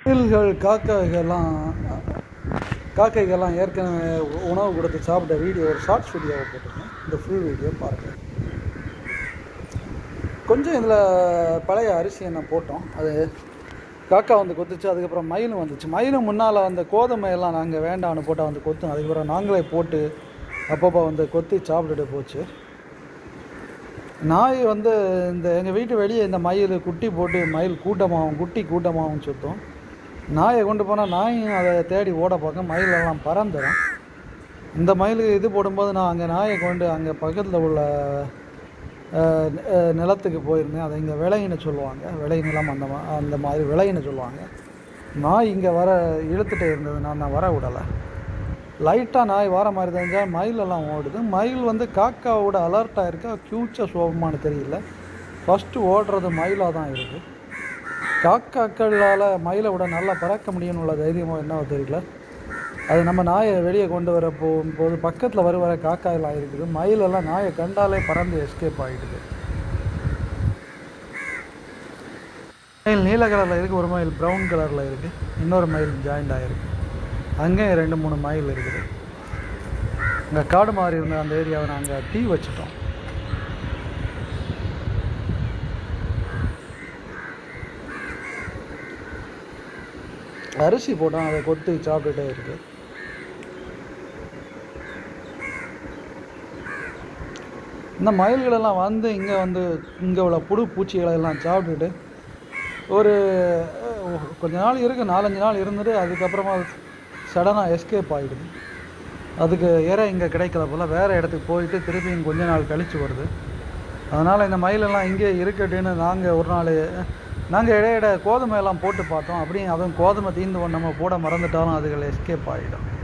மயில்கள் காக்கைகள்லாம் காக்கைகள்லாம் ஏற்கனவே உணவு கொடுத்து சாப்பிட்ட வீடியோ ஒரு ஷார்ட்ஸ் வீடியோவை போட்டிருக்கேன் இந்த ஃபுல் வீடியோ பாருங்கள் கொஞ்சம் இதில் பழைய அரிசி என்ன போட்டோம் அது காக்கா வந்து கொத்துச்சு அதுக்கப்புறம் மயிலும் வந்துச்சு மயிலும் முன்னால் வந்த கோதுமை எல்லாம் நாங்கள் வேண்டாம்னு போட்டால் வந்து கொத்தும் அதுக்கப்புறம் நாங்களே போட்டு அப்பப்போ வந்து கொத்தி சாப்பிட்டுட்டு போச்சு நாய் வந்து இந்த எங்கள் வீட்டு வெளியே இந்த மயில் குட்டி போட்டு மயில் கூட்டமாகவும் குட்டி கூட்டமாகவும் சுற்றும் நாயை கொண்டு போனால் நாயும் அதை தேடி ஓட பார்க்க மயிலெல்லாம் பறந்துடும் இந்த மயிலுக்கு இது போடும்போது நான் அங்கே நாயை கொண்டு அங்கே பக்கத்தில் உள்ள அஹ், அஹ், நிலத்துக்கு போயிருந்தேன் அதை இங்கே விளையின்னு சொல்லுவாங்க விளை நிலம் அந்த மா அந்த மாதிரி விளையின்னு சொல்லுவாங்க நாய் இங்கே வர இழுத்துட்டே இருந்தது நான் நான் வர விடலை லைட்டாக நாய் வர மாதிரி தெரிஞ்சால் மயிலெல்லாம் ஓடுது மயில் வந்து காக்காவோட அலர்ட்டாக இருக்கா ஃப்யூச்ச சோபமானு தெரியல ஃபஸ்ட்டு ஓடுறது மயிலாக தான் இருக்குது காக்காக்களால் மயிலை விட நல்லா பறக்க முடியும்னு உள்ள தைரியமோ என்னவோ தெரியல அது நம்ம நாயை வெளியே கொண்டு வர போகும்போது பக்கத்தில் வர வர காக்கா எல்லாம் இருக்குது மயிலெல்லாம் நாயை கண்டாலே பறந்து எஸ்கேப் ஆகிடுது மயில் நீல கலரில் இருக்குது ஒரு மயில் ப்ரௌன் கலரில் இருக்குது இன்னொரு மயில் ஜாயிண்ட் ஆகிருக்கு அங்கேயும் ரெண்டு மூணு மயில் இருக்குது அங்கே காடு மாதிரி இருந்த அந்த ஏரியாவை நாங்கள் தீ வச்சிட்டோம் அரிசி போட்டோம் அதை கொத்தி சாப்பிட்டுட்டே இருக்கு இந்த மயில்களெல்லாம் வந்து இங்கே வந்து இங்கே உள்ள புழு பூச்சிகளை எல்லாம் சாப்பிட்டுட்டு ஒரு அஹ், கொஞ்ச நாள் இருக்குது நாலஞ்சு நாள் இருந்துட்டு அதுக்கப்புறமா சடனாக எஸ்கேப் ஆகிடுது அதுக்கு இறை இங்கே கிடைக்கல போல் வேறு இடத்துக்கு போயிட்டு திருப்பியும் கொஞ்ச நாள் கழித்து வருது அதனால் இந்த மயிலெல்லாம் இங்கே இருக்கட்டுன்னு நாங்கள் ஒரு நாள் நாங்கள் இடையிட கோதுமை எல்லாம் போட்டு பார்த்தோம் அப்படியும் அதுவும் கோதுமை தீர்ந்து நம்ம போட மறந்துட்டாலும் அதுகள் எஸ்கேப் ஆகிடும்